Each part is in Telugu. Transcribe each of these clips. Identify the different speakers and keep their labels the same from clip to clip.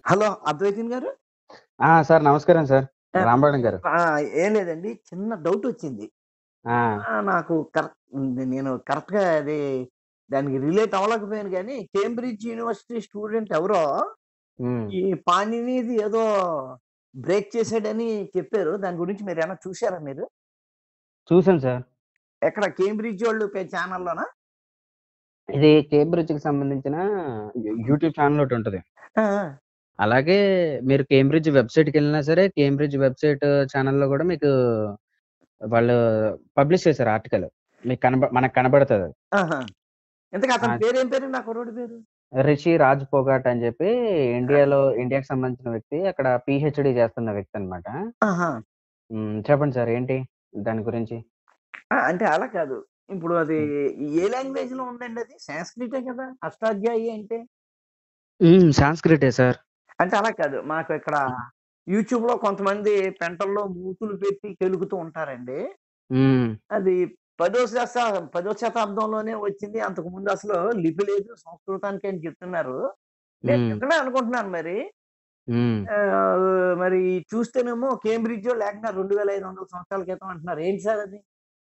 Speaker 1: హలో అద్వైతిన్ గారు
Speaker 2: ఆ! సార్ నమస్కారం సార్.
Speaker 1: ఆ!
Speaker 2: రాంబాణం గారు.
Speaker 1: ఆ! ఏం లేదండి. చిన్న డౌట్ వచ్చింది.
Speaker 2: ఆ!
Speaker 1: ఆ! నాకు కరెక్ట్ నేను కరెక్ట్‌గా అది దానికి రిలేట్ అవ్వలేకపోయాను గానీ, కేంబ్రిడ్జ్ యూనివర్సిటీ స్టూడెంట్ ఎవరో
Speaker 2: హ్మ్.
Speaker 1: ఈ పాణినిది ఏదో బ్రేక్ చేసాడని చెప్పారు. దాని గురించి మీరేమైనా చూసారా మీరు?
Speaker 2: చూసాను సార్.
Speaker 1: ఎక్కడ కేంబ్రిడ్జ్ వోళ్ళు పే ఛానల్‌లోనా?
Speaker 2: ఇది కేంబ్రిడ్జ్‌కి సంబంధించిన యూ యూట్యూబ్ ఛానెల్ ఒకటుంటది.
Speaker 1: ఆ! ఆ!
Speaker 2: అలాగే మీరు కేంబ్రిడ్జ్ వెబ్‌సైట్‌కెళ్ళినా సరే, కేంబ్రిడ్జ్ వెబ్‌సైట్ ఛానెల్‌లో గూడా మీకు వాళ్ళు పబ్లిష్ చేశారు ఆర్టికల్. మీకు కనబ మనకు కనబడతదది.
Speaker 1: ఆహా! ఇంతకీ అతని
Speaker 2: ఆ!
Speaker 1: పేరేం పేరండి ఆ కుర్రోడి పేరు?
Speaker 2: రిషి రాజ్ పోగాట్ అని చెప్పి ఇండియాలో ఇండియాకి సంబంధించిన వ్యక్తి. అక్కడ పీహెచ్‌డీ చేస్తున్న వ్యక్తి అన్నమాట.
Speaker 1: ఆహా!
Speaker 2: హ్మ్. చెప్పండి సార్ ఏంటి దాని గురించి?
Speaker 1: ఆ! అంటే అలా కాదు. ఇప్పుడు అది
Speaker 2: హ్మ్.
Speaker 1: ఏ లాంగ్వేజ్‌లో ఉందండి అది? సాంస్క్రిటే కదా! అష్టాధ్యాయి అంటే?
Speaker 2: హ్మ్. సాంస్క్రిటే సార్.
Speaker 1: అంటే అలా కాదు. మాకు ఇక్కడ
Speaker 2: హ్మ్.
Speaker 1: యూట్యూబ్‌లో కొంతమంది పెంటల్లో మూతులు పెట్టి కెలుకుతూ ఉంటారండి.
Speaker 2: హ్మ్.
Speaker 1: అది పదో శత పదో శతాబ్దంలోనే వచ్చింది. అంతకుముందు అసలు లిపి లేదు సంస్కృతానికి అని చెప్తున్నారు. నేను
Speaker 2: హ్మ్.
Speaker 1: నిజమే అనుకుంటున్నాను మరి.
Speaker 2: హ్మ్.
Speaker 1: ఆహ్, మరి చూస్తేనేమో కేంబ్రిడ్జో లేకుండా 2500 సంవత్సరాల క్రితం అంటున్నారు. ఏంటి సార్ అది?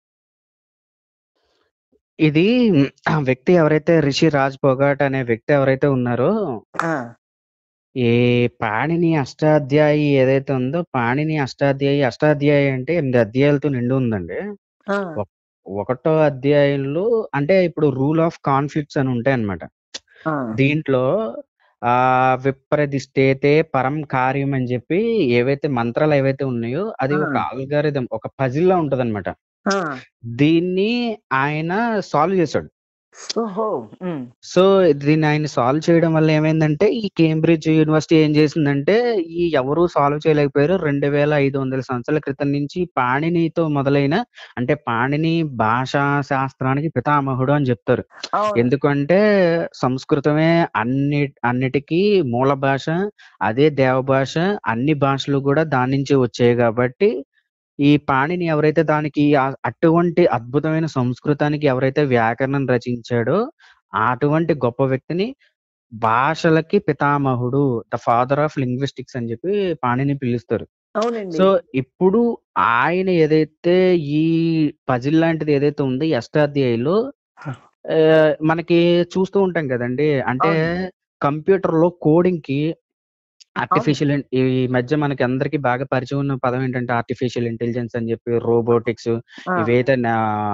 Speaker 2: ఇది ఆ వ్యక్తి ఎవరైతే రిషి రాజ్ పొగాట్ అనే వ్యక్తి ఎవరైతే ఉన్నారో
Speaker 1: ఆ!
Speaker 2: ఈ పాణిని అష్టాధ్యాయి ఏదైతే ఉందో, పాణిని అష్టాధ్యాయి, అష్టాధ్యాయి అంటే 8 అధ్యాయాలతో నిండి ఉందండి.
Speaker 1: ఆ!
Speaker 2: ఒక్ ఒకటో అధ్యాయంలో అంటే ఇప్పుడు రూల్ ఆఫ్ కాన్‌ఫ్లిక్ట్స్ అని ఉంటాయన్నమాట.
Speaker 1: ఆ!
Speaker 2: దీంట్లో ఆహ్, విప్రదిష్టేతే పరం కార్యం అని చెప్పి ఏవైతే మంత్రాలు ఏవైతే ఉన్నాయో, అది ఒక
Speaker 1: ఆ!
Speaker 2: ఆల్గారిథం ఒక పజిల్‌లా ఉంటదన్నమాట.
Speaker 1: ఆ!
Speaker 2: దీన్ని ఆయన సాల్వ్ చేసాడు.
Speaker 1: ఓహో! హ్మ్.
Speaker 2: సో, దీన్ని ఆయన సాల్వ్ చేయడం వల్ల ఏమైందంటే, ఈ కేంబ్రిడ్జ్ యూనివర్సిటీ ఏం చేసిందంటే, ఈ ఎవరు సాల్వ్ చేయలేకపోయారు. 2500 సంవత్సరాల క్రితం నుంచి పాణినితో మొదలైన అంటే పాణిని భాషా శాస్త్రానికి పితామహుడు అని చెప్తారు.
Speaker 1: అవును.
Speaker 2: ఎందుకంటే సంస్కృతమే అన్ని అన్నిటికి మూల భాష. అదే దేవభాష. అన్ని భాషలు కూడా దాని నుంచే వచ్చాయి కాబట్టి, ఈ పాణిని ఎవరైతే దానికి ఆహ్, అటువంటి అద్భుతమైన సంస్కృతానికి ఎవరైతే వ్యాకరణం రచించాడో, అటువంటి గొప్ప వ్యక్తిని భాషలకి పితామహుడు, ద ఫాదర్ ఆఫ్ లింగ్విస్టిక్స్ అని చెప్పి పాణిని పిలుస్తారు.
Speaker 1: అవునండి.
Speaker 2: సో, ఇప్పుడు ఆయన ఏదైతే ఈ పజిల్ లాంటిది ఏదైతే ఉందో ఈ అష్టాధ్యాయిలో ఆహ్, మనకి చూస్తూ ఉంటాం కదండీ! అంటే
Speaker 1: అవును.
Speaker 2: కంప్యూటర్‌లో కోడింగ్‌కి
Speaker 1: అవును.
Speaker 2: ఆర్టిఫిషియల్ ఇన్ ఈ మధ్య మనకి అందరికి బాగా పరిచయం ఉన్న పదం ఏంటంటే ఆర్టిఫిషియల్ ఇంటెలిజెన్స్ అని చెప్పి, రోబోటిక్స్
Speaker 1: ఆ!
Speaker 2: ఇవైతే నా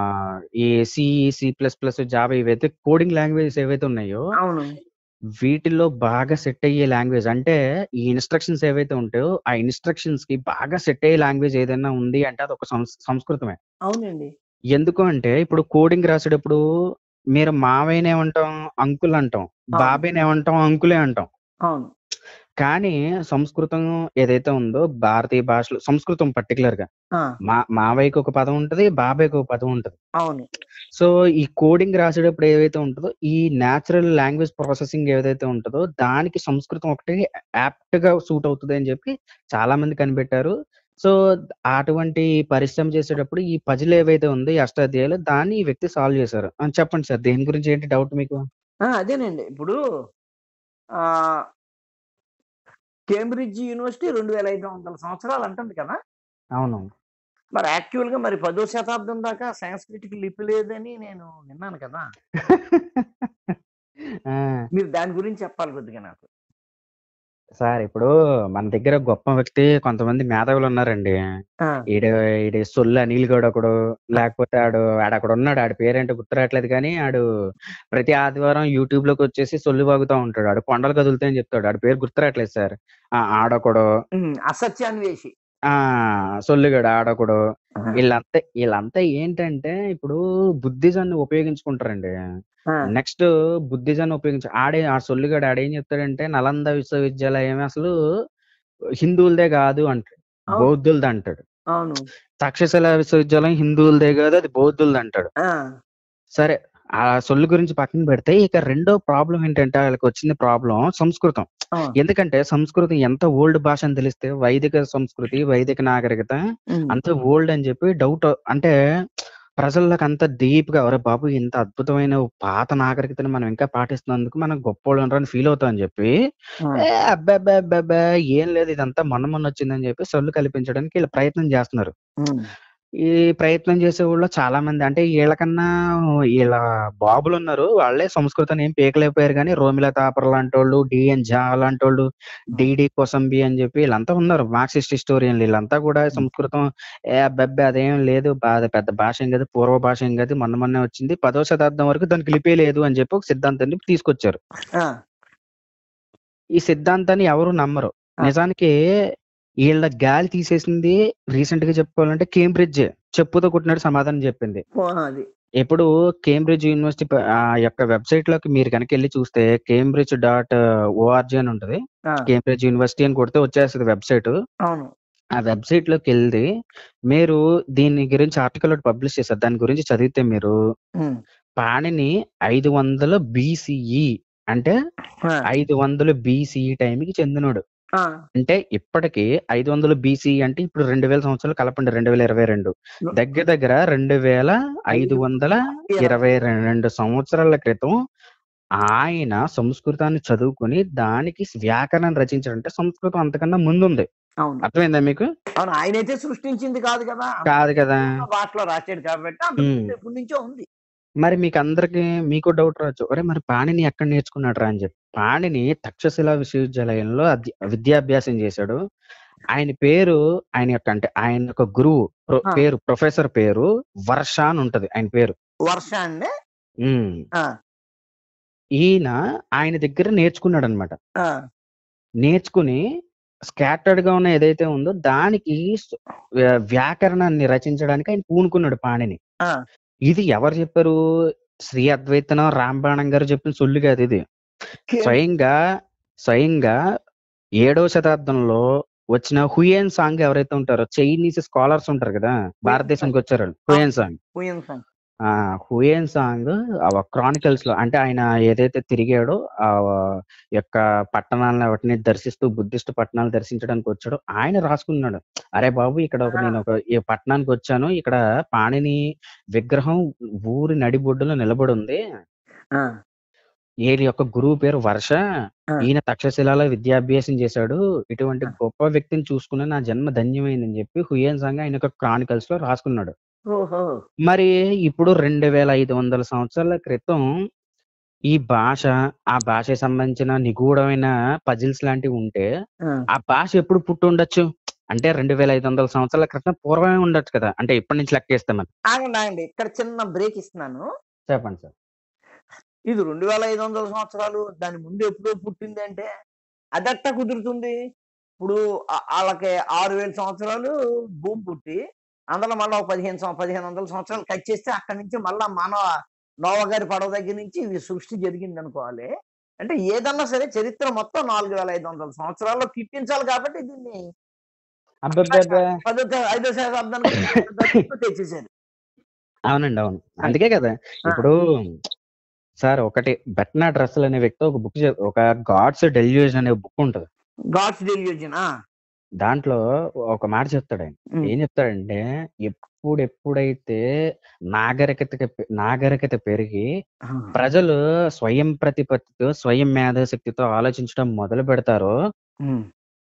Speaker 2: ఈ C, C plus plus, Java ఇవైతే కోడింగ్ లాంగ్వేజెస్ ఏవైతే ఉన్నాయో,
Speaker 1: అవును.
Speaker 2: వీటిల్లో బాగా సెట్ అయ్యే లాంగ్వేజ్ అంటే ఈ ఇన్‌స్ట్రక్షన్స్ ఏవైతే ఉంటాయో, ఆ ఇన్‌స్ట్రక్షన్స్‌కి బాగా సెట్ అయ్యే లాంగ్వేజ్ ఏదైనా ఉంది అంటే అదొక సంస్ సంస్కృతమే.
Speaker 1: అవునండి.
Speaker 2: ఎందుకు అంటే ఇప్పుడు కోడింగ్ రాసేటప్పుడు మీరు మావయ్యని ఏమంటాం? అంకుల్ అంటాం.
Speaker 1: అవును.
Speaker 2: బాబాయిని ఏమంటాం? అంకులే అంటాం.
Speaker 1: అవును.
Speaker 2: కానీ సంస్కృతం ఏదైతే ఉందో భారతీయ భాషలో సంస్కృతం పర్టిక్యులర్‌గా
Speaker 1: ఆ!
Speaker 2: మా మావయ్యకి ఒక పదం ఉంటది. బాబాయికి ఒక పదం ఉంటది.
Speaker 1: అవును.
Speaker 2: సో, ఈ కోడింగ్ రాసేటప్పుడు ఏవైతే ఉంటదో, ఈ నేచురల్ లాంగ్వేజ్ ప్రాసెసింగ్ ఏదైతే ఉంటదో, దానికి సంస్కృతం ఒకటి యాప్ట్‌గా సూట్ అవుతది అని చెప్పి చాలా మంది కనిపెట్టారు. సో, అటువంటి పరిశ్రమ చేసేటప్పుడు ఈ పజిల్ ఏవైతే ఉందో ఈ అష్టాధ్యాయులు దాన్ని ఈ వ్యక్తి సాల్వ్ చేశారు. ఆ! చెప్పండి సార్ దేని గురించి ఏంటి డౌట్ మీకు?
Speaker 1: ఆ! అదేనండి. ఇప్పుడు ఆహ్ కేంబ్రిడ్జ్ యూనివర్సిటీ 2500 సంవత్సరాలు అంటుంది కదా!
Speaker 2: అవును.
Speaker 1: మరి యాక్చువల్‌గా మరి పదో శతాబ్దం దాకా సాంస్క్రిట్‌కి లిపి లేదని నేను విన్నాను కదా!
Speaker 2: ఆ!
Speaker 1: మీరు దాని గురించి చెప్పాలి కొద్దిగా నాకు.
Speaker 2: సార్ ఇప్పుడు మన దగ్గర గొప్ప వ్యక్తి కొంతమంది మేధావులున్నారండి.
Speaker 1: ఆ!
Speaker 2: ఈడు ఈడు సొల్లు అనిల్ గడొకడు,
Speaker 1: ఆ!
Speaker 2: లేకపోతే ఆడు ఆడక్కడున్నాడు. ఆడి పేరేంటో గుర్తు రావట్లేదు కానీ, ఆడు ప్రతి ఆదివారం యూట్యూబ్‌లోకొచ్చేసి సొల్లు వాగుతా ఉంటాడు. ఆడు కొండలు కదులుతాయని చెప్తాడు. ఆడి పేరు గుర్తు రావట్లేదు సార్. ఆ! ఆడొకడు.
Speaker 1: హ్మ్. అసత్యాన్వేషి.
Speaker 2: ఆ! సొల్లుగాడు ఆడొకడు.
Speaker 1: ఆహా!
Speaker 2: ఈళ్ళంతా ఈళ్ళంతా ఏంటంటే ఇప్పుడు బుద్ధిజాన్ని ఉపయోగించుకుంటారండి.
Speaker 1: ఆ!
Speaker 2: నెక్స్ట్ బుద్ధిజాన్ని ఉపయోగించి ఆడే ఆ సొల్లుగాడు ఆడేం చెప్తాడంటే నలంద విశ్వవిద్యాలయం అసలు హిందువులదే కాదు అంటాడు.
Speaker 1: అవును.
Speaker 2: బౌద్ధులదంటాడు.
Speaker 1: అవును.
Speaker 2: తక్షశిల విశ్వవిద్యాలయం హిందువులదే కాదు అది బౌద్ధులదంటాడు.
Speaker 1: ఆ!
Speaker 2: సరే ఆ సొల్లు గురించి పక్కన పెడితే ఇక రెండో ప్రాబ్లమ్ ఏంటంటే ఆళ్ళకొచ్చింది ప్రాబ్లమ్ సంస్కృతం.
Speaker 1: ఆ!
Speaker 2: ఎందుకంటే సంస్కృతం ఎంత ఓల్డ్ భాష అని తెలిస్తే వైదిక సంస్కృతి, వైదిక నాగరికత
Speaker 1: హ్మ్.
Speaker 2: అంత ఓల్డ్ అని చెప్పి డౌట్ అంటే ప్రజల్లోకి అంత డీప్‌గా "ఒరేయ్ బాబు! ఇంత అద్భుతమైన పాత నాగరికతను మనం ఇంకా పాటిస్తున్నందుకు మనం గొప్పోళ్ళంరా" అని ఫీల్ అవుతాం అని చెప్పి,
Speaker 1: ఆ!
Speaker 2: ఏ అబ్బబ్బబ్బబ్బా! ఏం లేదు ఇదంతా మొన్న మొన్న వచ్చిందని చెప్పి సొల్లు కల్పించడానికి ఈళ్ళు ప్రయత్నం చేస్తున్నారు.
Speaker 1: హ్మ్.
Speaker 2: ఈ ప్రయత్నం చేసేవోళ్ళు చాలా మంది అంటే ఈళ్ళకన్నా ఈళ్ళ బాబులున్నారు. వాళ్ళే సంస్కృతాన్ని ఏం పీకలేకపోయారు గానీ, రోమిలా థాపర్ లాంటోళ్ళు, డీఎన్ ఝా లాంటోళ్ళు,
Speaker 1: హ్మ్.
Speaker 2: డీడీ కోసంబి అని చెప్పి ఈళ్ళంతా ఉన్నారు. మార్క్సిస్ట్ హిస్టోరియన్‌లు ఈళ్ళంతా కూడా
Speaker 1: హ్మ్.
Speaker 2: సంస్కృతం ఏ అబ్బబ్బే! అదేం లేదు. బా అది పెద్ద భాష ఏం కాదు. పూర్వ భాష ఏం కాదు. మొన్న మొన్నే వచ్చింది. 10వ శతాబ్దం వరకు దానికి లిపే లేదు అని చెప్పి ఒక సిద్ధాంతాన్ని తీసుకొచ్చారు.
Speaker 1: ఆ!
Speaker 2: ఈ సిద్ధాంతాన్ని ఎవరు నమ్మరు.
Speaker 1: ఆ!
Speaker 2: నిజానికి ఈళ్ళ గాలి తీసేసింది రీసెంట్‌గా చెప్పుకోవాలంటే కేంబ్రిడ్జే. చెప్పుతో కొట్టినట్టు సమాధానం చెప్పింది.
Speaker 1: ఓ అది.
Speaker 2: ఇప్పుడు కేంబ్రిడ్జ్ యూనివర్సిటీ ప ఆ యొక్క వెబ్‌సైట్‌లోకి మీరు గనకెళ్లి చూస్తే కేంబ్రిడ్జ్ డాట్ ఓఆర్‌జీ అని ఉంటది.
Speaker 1: ఆ!
Speaker 2: కేంబ్రిడ్జ్ యూనివర్సిటీ అని కొడితే వచ్చేస్తది వెబ్‌సైటు.
Speaker 1: అవును.
Speaker 2: ఆ వెబ్‌సైట్‌లోకెళ్లి మీరు దీని గురించి ఆర్టికల్ ఒకటి పబ్లిష్ చేశారు. దాని గురించి చదివితే మీరు
Speaker 1: హ్మ్.
Speaker 2: పాణిని 500 బీసీఈ అంటే
Speaker 1: ఆ!
Speaker 2: 500 బీసీఈ టైంకి చెందినోడు.
Speaker 1: ఆ!
Speaker 2: అంటే ఇప్పటికి 500 బీసీఈ అంటే ఇప్పుడు 2000 సంవత్సరాలు కలపండి 2022. దగ్గర దగ్గర 2522 సంవత్సరాల క్రితం ఆయన సంస్కృతాన్ని చదువుకొని దానికి స్ వ్యాకరణం రచించాడంటే సంస్కృతం అంతకన్నా ముందుంది.
Speaker 1: అవును.
Speaker 2: అర్థమైందా మీకు?
Speaker 1: అవును. ఆయనైతే సృష్టించింది కాదు కదా!
Speaker 2: కాదు కదా!
Speaker 1: ఆ భాషలో రాసాడు కాబట్టి అంత
Speaker 2: హ్మ్.
Speaker 1: ముందు ఎప్పటి నుంచో ఉంది.
Speaker 2: మరి మీకందరికి మీకు డౌట్ రావచ్చు. ఒరేయ్! మరి పాణిని ఎక్కడ నేర్చుకున్నాడురా అని చెప్పి. పాణిని తక్షశిల విశ్వవిద్యాలయంలో అధ్య విద్యాభ్యాసం చేశాడు. ఆయన పేరు ఆయన యొక్క అంటే ఆయన యొక్క గురువు ప్రొ
Speaker 1: ఆ!
Speaker 2: పేరు ప్రొఫెసర్ పేరు వర్ష అని ఉంటది ఆయన పేరు.
Speaker 1: వర్ష అండి?
Speaker 2: హ్మ్.
Speaker 1: ఆ!
Speaker 2: ఈయన ఆయన దగ్గర నేర్చుకున్నాడన్నమాట.
Speaker 1: ఆ!
Speaker 2: నేర్చుకుని స్కాటర్డ్‌గా ఉన్న ఏదైతే ఉందో దానికి స్ వ్య వ్యాకరణాన్ని రచించడానికి ఆయన పూనుకున్నాడు పాణిని.
Speaker 1: ఆ!
Speaker 2: ఇది ఎవరు చెప్పారు? శ్రీ అద్వైతనం, రాంబాణం గారు చెప్పిన సొల్లు కాదిది.
Speaker 1: కేం
Speaker 2: స్వయంగా, స్వయంగా ఏడవ శతాబ్దంలో వచ్చిన హుయెన్ సాంగ్ ఎవరైతే ఉంటారో చైనీస్ స్కాలర్స్ ఉంటారు కదా!
Speaker 1: Hiuen Tsang.
Speaker 2: భారతదేశానికి వచ్చారోళ్ళు.
Speaker 1: అవును.
Speaker 2: Hiuen Tsang.
Speaker 1: Hiuen Tsang.
Speaker 2: ఆ! హుయెన్ సాంగ్ ఆవ క్రానికల్స్‌లో అంటే ఆయన ఏదైతే తిరిగాడో ఆహ్, యొక్క పట్టణాలను వాటిని దర్శిస్తూ బుద్ధిస్ట్ పట్టణాలు దర్శించడానికి వచ్చాడో ఆయన రాసుకున్నాడు. అరే బాబు! ఇక్కడ ఒక
Speaker 1: ఆ!
Speaker 2: నేను ఒక ఈ పట్టణానికొచ్చాను. ఇక్కడ పాణిని విగ్రహం ఊరి నడిబొడ్డున నిలబడుంది.
Speaker 1: ఆ!
Speaker 2: ఈయన యొక్క గురువు పేరు వర్ష.
Speaker 1: ఆ!
Speaker 2: ఈయన తక్షశిలలో విద్యాభ్యాసం చేశాడు. ఇటువంటి
Speaker 1: ఆ!
Speaker 2: గొప్ప వ్యక్తిని చూసుకుని నా జన్మ ధన్యమైందని చెప్పి హుయెన్ సాంగ్ ఆయన యొక్క క్రానికల్స్‌లో రాసుకున్నాడు.
Speaker 1: ఓహో!
Speaker 2: మరి ఇప్పుడు 2500 సంవత్సరాల క్రితం ఈ భాష, ఆ భాషకి సంబంధించిన నిగూఢమైన పజిల్స్ లాంటివి ఉంటే,
Speaker 1: ఆ!
Speaker 2: ఆ భాష ఎప్పుడు పుట్టుండొచ్చు? అంటే 2500 సంవత్సరాల క్రితం పూర్వమే ఉండొచ్చు కదా! అంటే ఇప్పటి నుంచి లెక్కేస్తే మరి.
Speaker 1: ఆగండి. ఆగండి. ఇక్కడ చిన్న బ్రేక్ ఇస్తున్నాను.
Speaker 2: చెప్పండి సార్.
Speaker 1: ఇది 2500 సంవత్సరాలు దాని ముందు ఎప్పుడో పుట్టిందంటే అదెట్టా కుదురుతుంది? ఇప్పుడు ఆ ఆళ్ళకి 6000 సంవత్సరాలు భూమి పుట్టి, అందులో మళ్ళా ఒక 15 సం 1500 సంవత్సరాలు కట్ చేస్తే అక్కడి నుంచి మళ్ళా మానవ నోవా గారి పడవ దగ్గర నుంచి ఇది సృష్టి జరిగిందనుకోవాలి. అంటే ఏదన్నా సరే చరిత్ర మొత్తం 4500 సంవత్సరాల్లో తిప్పించాలి కాబట్టి దీన్ని
Speaker 2: అబ్బబ్బబ్బా!
Speaker 1: పదో త ఐదో శతాబ్దానికి తెచ్చేసారు.
Speaker 2: అవునండి. అవును.
Speaker 1: అది.
Speaker 2: అందుకే కదా!
Speaker 1: ఆ!
Speaker 2: ఇప్పుడు సార్ ఒకటి బెర్నార్డ్ రస్సెల్ అనే వ్యక్తి ఒక బుక్ చ ఒక 'గాడ్స్ డెల్యూజన్' అనే బుక్ ఉంటది.
Speaker 1: God's delusion. ఆ!
Speaker 2: దాంట్లో ఒక మాట చెప్తాడాయన.
Speaker 1: హ్మ్.
Speaker 2: ఏం చెప్తాడంటే, ఎప్పుడెప్పుడైతే నాగరికతకి పె నాగరికత పెరిగి
Speaker 1: ఆ!
Speaker 2: ప్రజలు స్వయం ప్రతిపత్తితో, స్వయం మేధాశక్తితో ఆలోచించడం మొదలు పెడతారో
Speaker 1: హ్మ్.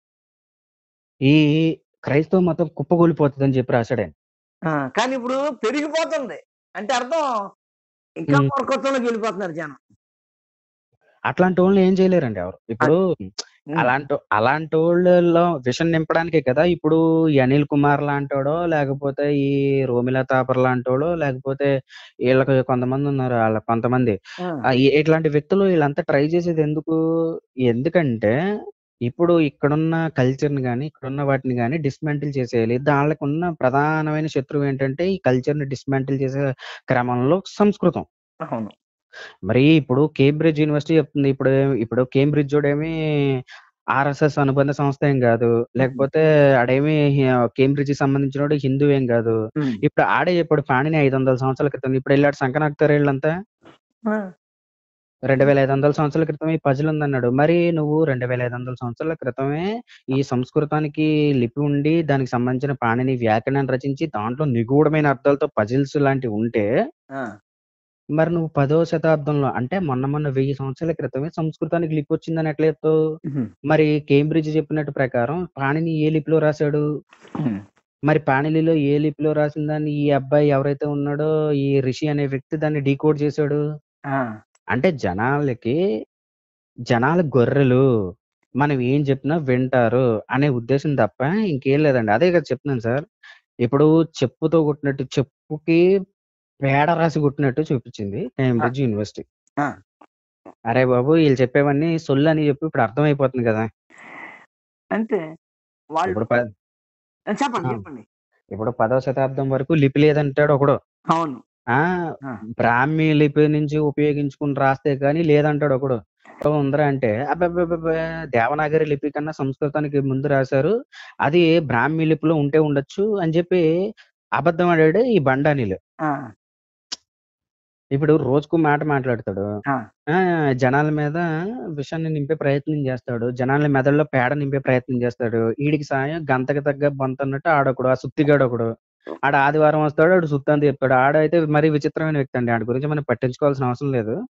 Speaker 2: ఈ క్రైస్తవ మతం కుప్పకూలిపోతదని చెప్పి రాసాడాయన.
Speaker 1: ఆ! కానీ ఇప్పుడు పెరిగిపోతుంది. అంటే అర్థం ఇంకా
Speaker 2: హ్మ్.
Speaker 1: మూర్ఖత్వంలోకి వెళ్ళిపోతున్నారు జనం.
Speaker 2: అట్లాంటోళ్ళని ఏం చేయలేరండి ఎవరు. ఇప్పుడు
Speaker 1: హ్మ్.
Speaker 2: అలాంటో అలాంటోళ్ళలో విషం నింపడానికే కదా! ఇప్పుడు ఈ అనిల్ కుమార్ లాంటోడో, లేకపోతే ఈ రోమిలా థాపర్ లాంటోడో, లేకపోతే ఈళ్ళకి కొంతమందున్నారు. ఆళ్ళ కొంతమంది
Speaker 1: ఆ!
Speaker 2: ఆహ్, ఇ ఇట్లాంటి వ్యక్తులు ఈళ్ళంతా ట్రై చేసేది ఎందుకు? ఎందుకంటే ఇప్పుడు ఇక్కడున్న కల్చర్‌ని గాని, ఇక్కడున్న వాటిని గాని డిస్మాంటిల్ చేసేయాలి. దాళ్ళకున్న ప్రధానమైన శత్రువు ఏంటంటే ఈ కల్చర్‌ని డిస్మాంటిల్ చేసే క్రమంలో సంస్కృతం.
Speaker 1: అవును.
Speaker 2: మరి ఇప్పుడు కేంబ్రిడ్జ్ యూనివర్సిటీ చెప్తుంది. ఇప్పుడు ఇప్పుడు కేంబ్రిడ్జోడేమి ఆర్ఎస్ఎస్ అనుబంధ సంస్థ ఏం గాదు.
Speaker 1: హ్మ్.
Speaker 2: లేకపోతే ఆడేమి ఆహ్, కేంబ్రిడ్జ్‌కి సంబంధించినోడు హిందువు ఏం గాదు.
Speaker 1: హ్మ్.
Speaker 2: ఇప్పుడు ఆడే చెప్పాడు పాణిని 500 సంవత్సరాల క్రితం. ఇప్పుడెళ్ళి ఆడ సంకనాకుతారా ఈళ్ళంతా?
Speaker 1: ఆ!
Speaker 2: 2500 సంవత్సరాల క్రితం ఈ పజిల్ ఉందన్నాడు. మరి నువ్వు 2500 సంవత్సరాల క్రితమే ఈ సంస్కృతానికి లిపి ఉండి, దానికి సంబంధించిన పాణిని వ్యాకరణాన్ని రచించి, దాంట్లో నిగూఢమైన అర్థాలతో పజిల్స్ లాంటివి ఉంటే
Speaker 1: ఆ!
Speaker 2: మరి నువ్వు 10వ శతాబ్దంలో అంటే మొన్న మొన్న 1000 సంవత్సరాల క్రితమే సంస్కృతానికి లిపి వచ్చిందని ఎట్లా చెప్తావు?
Speaker 1: హుహు.
Speaker 2: మరి కేంబ్రిడ్జ్ చెప్పినట్టు ప్రకారం పాణిని ఏ లిపిలో రాసాడు?
Speaker 1: హ్మ్.
Speaker 2: మరి పాణినిలో ఏ లిపిలో రాసిన దాన్ని ఈ అబ్బాయి ఎవరైతే ఉన్నాడో ఈ రిషి అనే వ్యక్తి దాన్ని డీకోడ్ చేసాడు.
Speaker 1: ఆ!
Speaker 2: అంటే జనాలకి జనాలు గొర్రెలు. మనం ఏం చెప్పినా వింటారు అనే ఉద్దేశం తప్ప ఇంకేం లేదండి. అదే కదా చెప్తున్నాను సార్. ఇప్పుడు చెప్పుతో కొట్టినట్టు చెప్పుకి పేడ రాసి కొట్టినట్టు చూపించింది
Speaker 1: ఆ!
Speaker 2: Cambridge university.
Speaker 1: ఆ!
Speaker 2: అరే బాబు! ఈళ్ళు చెప్పేవన్నీ సొల్లని చెప్పి ఇప్పుడు అర్థమైపోతుంది కదా!
Speaker 1: అంతే. వాళ్ళు
Speaker 2: ఇప్పుడు ప
Speaker 1: ఆ! చెప్పండి.
Speaker 2: ఆ!
Speaker 1: చెప్పండి.
Speaker 2: ఇప్పుడు 10వ శతాబ్దం వరకు లిపి లేదంటాడు ఒకడు.
Speaker 1: అవును.
Speaker 2: ఆ!
Speaker 1: ఆ!
Speaker 2: బ్రాహ్మీ లిపి నుంచి ఉపయోగించుకొని రాస్తే గాని లేదంటాడు ఒకడు. ఉందిరా అంటే అబ్బబ్బబ్బబ్బే! దేవనాగరి లిపి కన్నా సంస్కృతానికి ముందు రాసారు. అది బ్రాహ్మీ లిపిలో ఉంటే ఉండొచ్చు అని చెప్పి అబద్ధం ఆడాడు ఈ బండానీలు.
Speaker 1: ఆ!
Speaker 2: ఇప్పుడు రోజుకో మాట మాట్లాడతాడు.
Speaker 1: ఆ!
Speaker 2: ఆ! జనాల మీద విషాన్ని నింపే ప్రయత్నం చేస్తాడు. జనాల మెదడులో పేడ నింపే ప్రయత్నం చేస్తాడు. ఈడికి సాయం గంతకి తగ్గ బొంతన్నట్టు ఆడొకడు. ఆ సుత్తిగాడొకడు. ఆడు ఆదివారం వస్తాడు. ఆడు సుత్తంతా చెప్తాడు. ఆడైతే మరీ విచిత్రమైన వ్యక్తి అండి. ఆడి గురించి మనం పట్టించుకోవాల్సిన అవసరం లేదు.